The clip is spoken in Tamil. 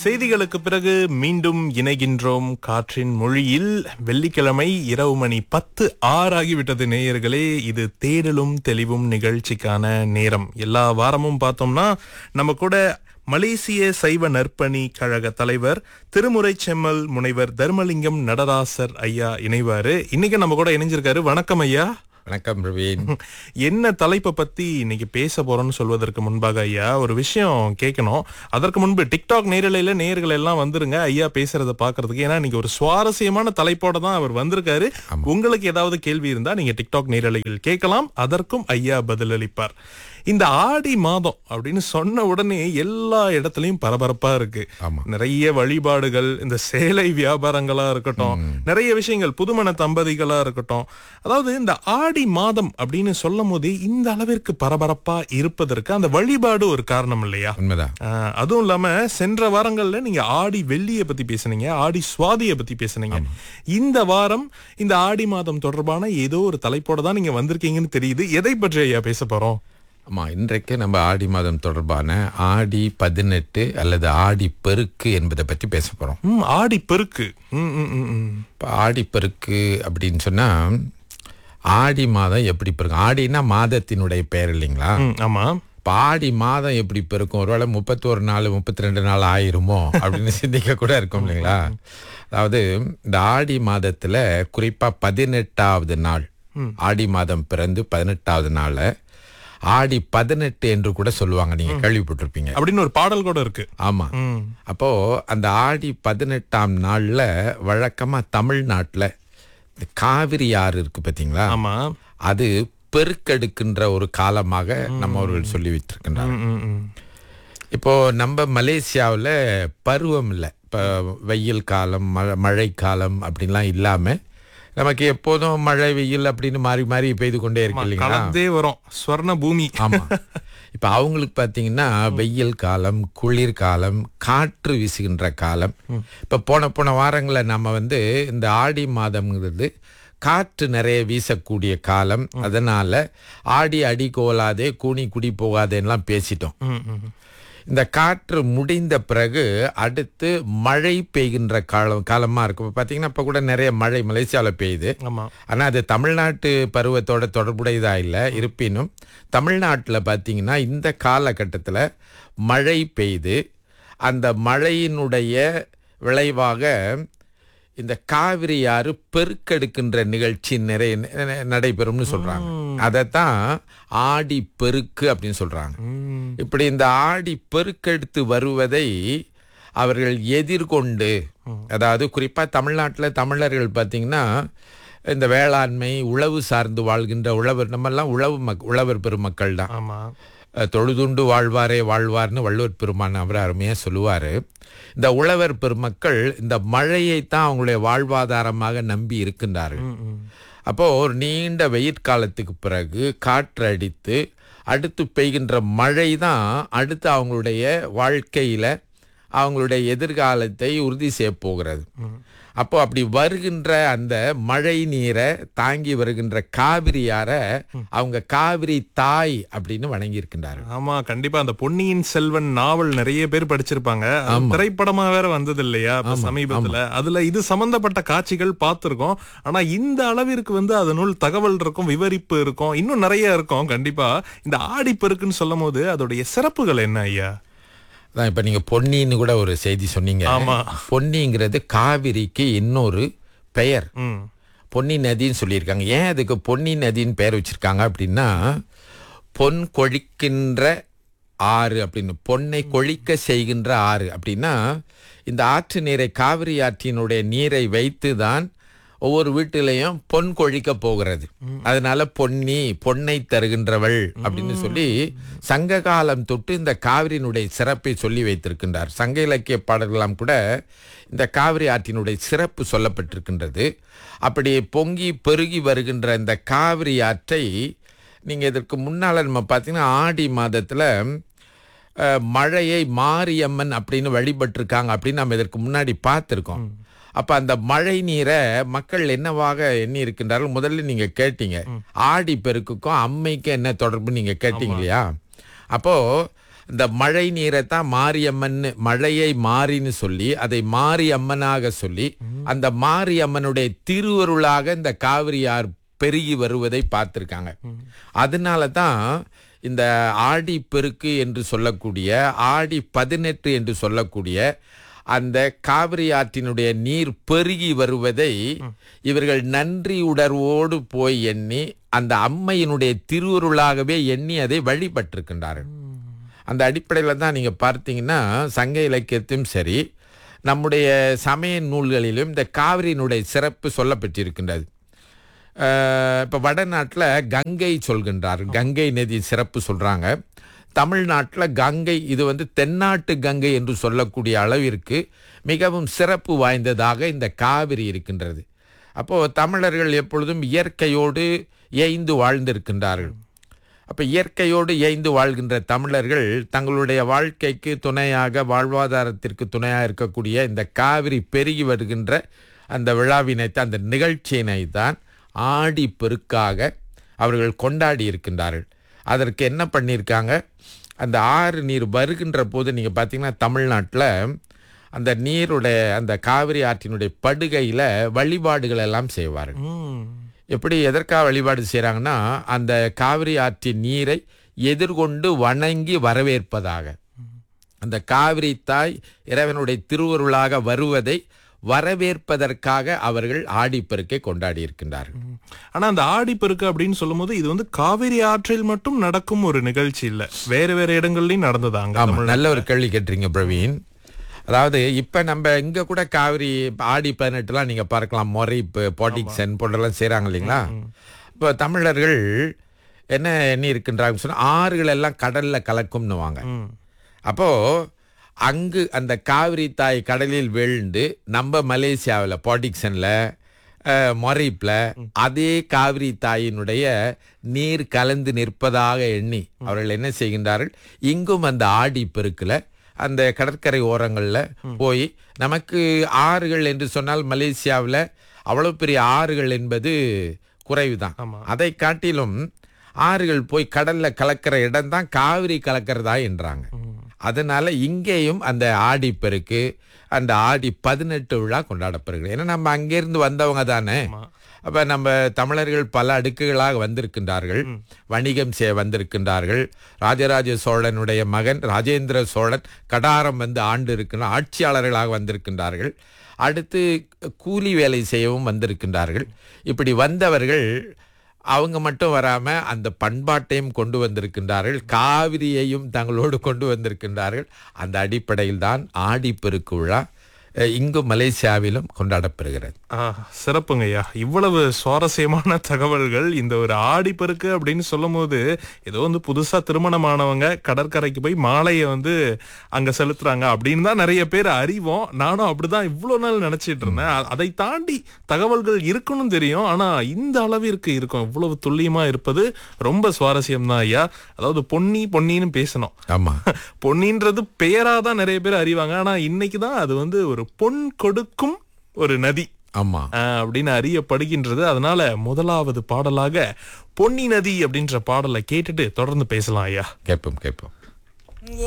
செய்திகளுக்கு பிறகு மீண்டும் இணைகின்றோம் காற்றின் மொழியில் வெள்ளிக்கிழமை இரவு மணி பத்து ஆறாகிவிட்டது நேயர்களே இது தேடலும் தெளிவும் நிகழ்ச்சிக்கான நேரம் எல்லா வாரமும் பார்த்தோம்னா நம்ம கூட மலேசிய சைவ நற்பணி கழக தலைவர் திருமுறை செம்மல் முனைவர் தர்மலிங்கம் நடராசர் ஐயா இணைவாரு இன்னைக்கு நம்ம கூட இணைஞ்சிருக்காரு வணக்கம் ஐயா வணக்கம் பிரவீன் என்ன தலைப்பை பத்தி இன்னைக்கு பேச போறோம்னு சொல்வதற்கு முன்பாக ஐயா ஒரு விஷயம் கேட்கணும் அதற்கு முன்பு டிக்டாக் நேரலையில நேர்கள் எல்லாம் வந்துருங்க ஐயா பேசுறத பாக்குறதுக்கு ஏன்னா இன்னைக்கு ஒரு சுவாரஸ்யமான தலைப்போட தான் அவர் வந்திருக்காரு உங்களுக்கு ஏதாவது கேள்வி இருந்தா நீங்க டிக்டாக் நேரலையில் கேட்கலாம் அதற்கும் ஐயா பதிலளிப்பார் இந்த ஆடி மாதம் அப்படின்னு சொன்ன உடனே எல்லா இடத்துலயும் பரபரப்பா இருக்கு ஆமா. நிறைய வழிபாடுகள் இந்த சேலை வியாபாரங்களா இருக்கட்டும் நிறைய விஷயங்கள் புதுமண தம்பதிகளா இருக்கட்டும் அதாவது இந்த ஆடி மாதம் அப்படின்னு சொல்லும் போது இந்த அளவிற்கு பரபரப்பா இருப்பதற்கு அந்த வழிபாடு ஒரு காரணம் இல்லையா உண்மைதான் ஆஹ், அதுவும் இல்லாம சென்ற வாரங்கள்ல நீங்க ஆடி வெள்ளியை பத்தி பேசுனீங்க ஆடி சுவாதியை பத்தி பேசுனீங்க இந்த வாரம் இந்த ஆடி மாதம் தொடர்பான ஏதோ ஒரு தலைப்போட தான் நீங்க வந்திருக்கீங்கன்னு தெரியுது எதை பற்றி ஐயா பேச போறோம் ஆமா இன்றைக்கு நம்ம ஆடி மாதம் தொடர்பான ஆடி பதினெட்டு அல்லது ஆடி பெருக்கு என்பதை பற்றி பேச போறோம் ம் ஆடி பெருக்கு ம், ம், ம், ம். இப்போ ஆடி பெருக்கு அப்படின்னு சொன்னா ஆடி மாதம் எப்படி பெருக்கும் ஆடினா மாதத்தினுடைய பெயர் இல்லைங்களா ம், ஆமா இப்போ ஆடி மாதம் எப்படி பெருக்கும் ஒருவேளை முப்பத்தோரு நாள் முப்பத்தி ரெண்டு நாள் ஆயிருமோ அப்படின்னு சிந்திக்க கூட இருக்கும் இல்லைங்களா அதாவது இந்த ஆடி மாதத்துல குறிப்பா பதினெட்டாவது நாள் ஆடி மாதம் பிறந்து பதினெட்டாவது நாள ஆடி பதினெட்டு என்று கூட சொல்லுவாங்க நீங்க கேள்விப்பட்டிருப்பீங்க அப்படின்னு ஒரு பாடல் கூட இருக்கு ஆமா ம் அப்போ அந்த ஆடி பதினெட்டாம் நாள்ல வழக்கமா தமிழ்நாட்டுல இந்த காவிரி ஆறு இருக்கு பாத்தீங்களா ஆமா அது பெருக்கெடுக்கின்ற ஒரு காலமாக நம்ம அவர்கள் சொல்லி வைத்திருக்கின்றார் ம், ம், ம். இப்போ நம்ம மலேசியாவில் பருவம் இல்லை இப்போ வெயில் காலம் மழை மழை காலம் அப்படின்லாம் இல்லாம நமக்கு எப்போதும் மழை வெயில் அப்படின்னு மாறி மாறி பெய்து கொண்டே இருக்கு இல்லைங்களா கலந்தே வரும் ஸ்வர்ண பூமி ஆமா இப்ப அவங்களுக்கு பாத்தீங்கன்னா வெயில் காலம் குளிர் காலம் காற்று வீசுகின்ற காலம் இப்ப போன போன வாரங்களில் நம்ம வந்து இந்த ஆடி மாதம்ங்கிறது காற்று நிறைய வீசக்கூடிய காலம் அதனால ஆடி அடி கோலாதே கூனி குடி போகாதேன்னுலாம் பேசிட்டோம் ம், ம். இந்த காற்று முடிந்த பிறகு அடுத்து மழை பெய்கின்ற காலம் காலமா இருக்கும் இப்ப பாத்தீங்கன்னா இப்ப கூட நிறைய மழை மலேசியாவில் பெய்யுது ஆமா ஆனா அது தமிழ்நாட்டு பருவத்தோட தொடர்புடையதா இல்லை இருப்பினும் தமிழ்நாட்டில் பார்த்தீங்கன்னா இந்த காலகட்டத்தில் மழை பெய்து அந்த மழையினுடைய விளைவாக இந்த காவிரி ஆறு பெருக்கெடுக்கின்ற நிகழ்ச்சி நிறைய ந- நடைபெறும்னு சொல்றாங்க அதைத்தான் ஆடி பெருக்கு அப்படின்னு சொல்றாங்க ம். இப்படி இந்த ஆடி பெருக்கெடுத்து வருவதை அவர்கள் எதிர்கொண்டு அதாவது குறிப்பா தமிழ்நாட்டுல தமிழர்கள் பார்த்தீங்கன்னா இந்த வேளாண்மை உழவு சார்ந்து வாழ்கின்ற உழவர் நம்மெல்லாம் உழவு மக் உழவர் பெருமக்கள் தான் ஆமா அஹ், தொழுதுண்டு வாழ்வாரே வாழ்வார்னு வள்ளுவர் பெருமான் அவர் அருமையாக சொல்லுவார் இந்த உழவர் பெருமக்கள் இந்த மழையைத்தான் அவங்களுடைய வாழ்வாதாரமாக நம்பி இருக்கின்றார்கள் ம், ம். அப்போ ஒரு நீண்ட வெயிற்காலத்துக்கு பிறகு காற்று அடித்து அடுத்து பெய்கின்ற மழை தான் அடுத்து அவங்களுடைய வாழ்க்கையில அவங்களுடைய எதிர்காலத்தை உறுதி செய்ய போகிறது அப்போ அப்படி வருகின்ற அந்த மழை நீரை தாங்கி வருகின்ற காவிரியார அவங்க காவிரி தாய் அப்படின்னு வணங்கி இருக்கின்றார்கள் ஆமா கண்டிப்பா அந்த பொன்னியின் செல்வன் நாவல் நிறைய பேர் படிச்சிருப்பாங்க அது திரைப்படமா வேற வந்தது இல்லையா இப்ப சமீபத்துல அதுல இது சம்பந்தப்பட்ட காட்சிகள் பார்த்திருக்கோம் ஆனா இந்த அளவிற்கு வந்து அதனுள் தகவல் இருக்கும் விவரிப்பு இருக்கும் இன்னும் நிறைய இருக்கும் கண்டிப்பா இந்த ஆடிப்பெருக்குன்னு சொல்லும் போது அதோடைய சிறப்புகள் என்ன ஐயா அதான் இப்ப நீங்க பொன்னின்னு கூட ஒரு செய்தி சொன்னீங்க ஆமா. பொன்னிங்கிறது காவிரிக்கு இன்னொரு பெயர் ம் பொன்னி நதின்னு சொல்லியிருக்காங்க ஏன் அதுக்கு பொன்னி நதின்னு பெயர் வச்சிருக்காங்க அப்படின்னா பொன் கொழிக்கின்ற ஆறு அப்படின்னு பொன்னை கொழிக்க செய்கின்ற ஆறு அப்படின்னா இந்த ஆற்று நீரை காவிரி ஆற்றினுடைய நீரை வைத்து தான் ஒவ்வொரு வீட்டிலையும் பொன் கொழிக்க போகிறது அதனால பொன்னி பொன்னை தருகின்றவள் அப்படின்னு சொல்லி சங்க காலம் தொட்டு இந்த காவிரியினுடைய சிறப்பை சொல்லி வைத்திருக்கின்றார் சங்க இலக்கிய பாடல்களாம் கூட இந்த காவிரி ஆற்றினுடைய சிறப்பு சொல்லப்பட்டிருக்கின்றது அப்படி பொங்கி பெருகி வருகின்ற இந்த காவிரி ஆற்றை நீங்கள் இதற்கு முன்னால் நம்ம பார்த்தீங்கன்னா ஆடி மாதத்தில் அஹ், மழையை மாரியம்மன் அப்படின்னு வழிபட்டிருக்காங்க அப்படின்னு நம்ம இதற்கு முன்னாடி பார்த்துருக்கோம் அப்ப அந்த மழை நீரை மக்கள் என்னவாக எண்ணி இருக்கின்றார்கள் முதல்ல நீங்க கேட்டீங்க ஆடி பெருக்குக்கும் அம்மைக்கும் என்ன தொடர்பு நீங்க கேட்டீங்க இல்லையா அப்போ இந்த மழை நீரை தான் மாரியம்மன் மழையை மாறின்னு சொல்லி அதை மாரியம்மனாக சொல்லி அந்த மாரியம்மனுடைய திருவருளாக இந்த காவிரி ஆறு பெருகி வருவதை பார்த்திருக்காங்க அதனால தான் இந்த ஆடி பெருக்கு என்று சொல்லக்கூடிய ஆடி பதினெட்டு என்று சொல்லக்கூடிய அந்த காவிரி ஆற்றினுடைய நீர் பெருகி வருவதை இவர்கள் நன்றி உணர்வோடு போய் எண்ணி அந்த அம்மையினுடைய திருவுருளாகவே எண்ணி அதை வழிபட்டிருக்கின்றார்கள் அந்த அடிப்படையில் தான் நீங்கள் பார்த்தீங்கன்னா சங்க இலக்கியத்தையும் சரி நம்முடைய சமய நூல்களிலும் இந்த காவிரியினுடைய சிறப்பு சொல்லப்பட்டிருக்கின்றது இப்போ வடநாட்டில் கங்கை சொல்கின்றார் கங்கை நதி சிறப்பு சொல்கிறாங்க தமிழ்நாட்டில் கங்கை இது வந்து தென்னாட்டு கங்கை என்று சொல்லக்கூடிய அளவிற்கு மிகவும் சிறப்பு வாய்ந்ததாக இந்த காவிரி இருக்கின்றது அப்போது தமிழர்கள் எப்பொழுதும் இயற்கையோடு ஏய்ந்து வாழ்ந்திருக்கின்றார்கள் அப்போ இயற்கையோடு ஏய்ந்து வாழ்கின்ற தமிழர்கள் தங்களுடைய வாழ்க்கைக்கு துணையாக வாழ்வாதாரத்திற்கு துணையாக இருக்கக்கூடிய இந்த காவிரி பெருகி வருகின்ற அந்த விழாவினை தான் அந்த நிகழ்ச்சியினை தான் ஆடி பெருக்காக அவர்கள் கொண்டாடி இருக்கின்றார்கள் அதற்கு என்ன பண்ணியிருக்காங்க அந்த ஆறு நீர் வருகின்ற போது நீங்கள் பார்த்தீங்கன்னா தமிழ்நாட்டில் அந்த நீருடைய அந்த காவிரி ஆற்றினுடைய படுகையில் வழிபாடுகள் எல்லாம் செய்வார்கள் ம். எப்படி எதற்காக வழிபாடு செய்கிறாங்கன்னா அந்த காவிரி ஆற்றின் நீரை எதிர்கொண்டு வணங்கி வரவேற்பதாக அந்த காவிரி தாய் இறைவனுடைய திருவருளாக வருவதை வரவேற்பதற்காக அவர்கள் ஆடிப்பெருக்கை கொண்டாடி இருக்கின்றார்கள் ஆனா அந்த ஆடிப்பெருக்கு அப்படின்னு சொல்லும்போது இது வந்து காவிரி ஆற்றில் மட்டும் நடக்கும் ஒரு நிகழ்ச்சி இல்ல வேற வேற இடங்கள்லயும் நடந்ததாங்க ஆமா நல்ல ஒரு கேள்வி கேட்டுறீங்க பிரவீன் அதாவது இப்ப நம்ம இங்க கூட காவிரி ஆடி பதினெட்டுலாம் நீங்க பார்க்கலாம் மொரை பாட்டிக்சன் போன்றெல்லாம் செய்றாங்க இல்லைங்களா இப்போ தமிழர்கள் என்ன எண்ணி இருக்கின்றாங்க சொன்னா ஆறுகள் எல்லாம் கடல்ல கலக்கும்னுவாங்க ம். அப்போ அங்கு அந்த காவிரி தாய் கடலில் வீழ்ந்து நம்ம மலேசியாவில் பாட்டிக்சன்ல மொரைப்பில் அதே காவிரி தாயினுடைய நீர் கலந்து நிற்பதாக எண்ணி அவர்கள் என்ன செய்கின்றார்கள் இங்கும் அந்த ஆடி பெருக்கில் அந்த கடற்கரை ஓரங்களில் போய் நமக்கு ஆறுகள் என்று சொன்னால் மலேசியாவில் அவ்வளவு பெரிய ஆறுகள் என்பது குறைவுதான் ஆமா. அதை காட்டிலும் ஆறுகள் போய் கடல்ல கலக்கிற இடம் தான் காவிரி கலக்கிறதா என்றாங்க அதனால இங்கேயும் அந்த ஆடி பெருக்கு அந்த ஆடி பதினெட்டு விழா கொண்டாடப்படுகிறது ஏன்னா நம்ம அங்கிருந்து வந்தவங்க தானே அப்ப நம்ம தமிழர்கள் பல அடுக்குகளாக வந்திருக்கின்றார்கள் வணிகம் செய்ய வந்திருக்கின்றார்கள் ராஜராஜ சோழனுடைய மகன் ராஜேந்திர சோழன் கடாரம் வந்து ஆண்டு இருக்கின்ற ஆட்சியாளர்களாக வந்திருக்கின்றார்கள் அடுத்து கூலி வேலை செய்யவும் வந்திருக்கின்றார்கள் இப்படி வந்தவர்கள் அவங்க மட்டும் வராம அந்த பண்பாட்டையும் கொண்டு வந்திருக்கின்றார்கள் காவிரியையும் தங்களோடு கொண்டு வந்திருக்கின்றார்கள் அந்த அடிப்படையில் தான் ஆடிப்பெருக்கு விழா அஹ், இங்கு மலேசியாவிலும் கொண்டாடப்பெறுகிறது ஆ, சிறப்புங்க ஐயா இவ்வளவு சுவாரஸ்யமான தகவல்கள் இந்த ஒரு ஆடிப்பெருக்கு அப்படின்னு சொல்லும் போது ஏதோ வந்து புதுசா திருமணமானவங்க கடற்கரைக்கு போய் மாலையை வந்து அங்க செலுத்துறாங்க அப்படின்னு தான் நிறைய பேர் அறிவோம் நானும் அப்படிதான் இவ்வளவு நாள் நினைச்சிட்டு இருந்தேன் அ- அதை தாண்டி தகவல்கள் இருக்குன்னு தெரியும் ஆனா இந்த அளவிற்கு இருக்கும் இவ்வளவு துல்லியமா இருப்பது ரொம்ப சுவாரஸ்யம் தான் ஐயா அதாவது பொன்னி பொன்னின்னு பேசணும் ஆமா பொன்னின்றது பெயரா தான் நிறைய பேர் அறிவாங்க ஆனா இன்னைக்கு தான் அது வந்து ஒரு பொன் கொடுக்கும் ஒரு நதி ஆமா ஆஹ் அப்படின்னு அறியப்படுகின்றது அதனால முதலாவது பாடலாக பொன்னி நதி அப்படின்ற பாடலை கேட்டுட்டு தொடர்ந்து பேசலாம் ஐயா கேட்போம் கேட்போம்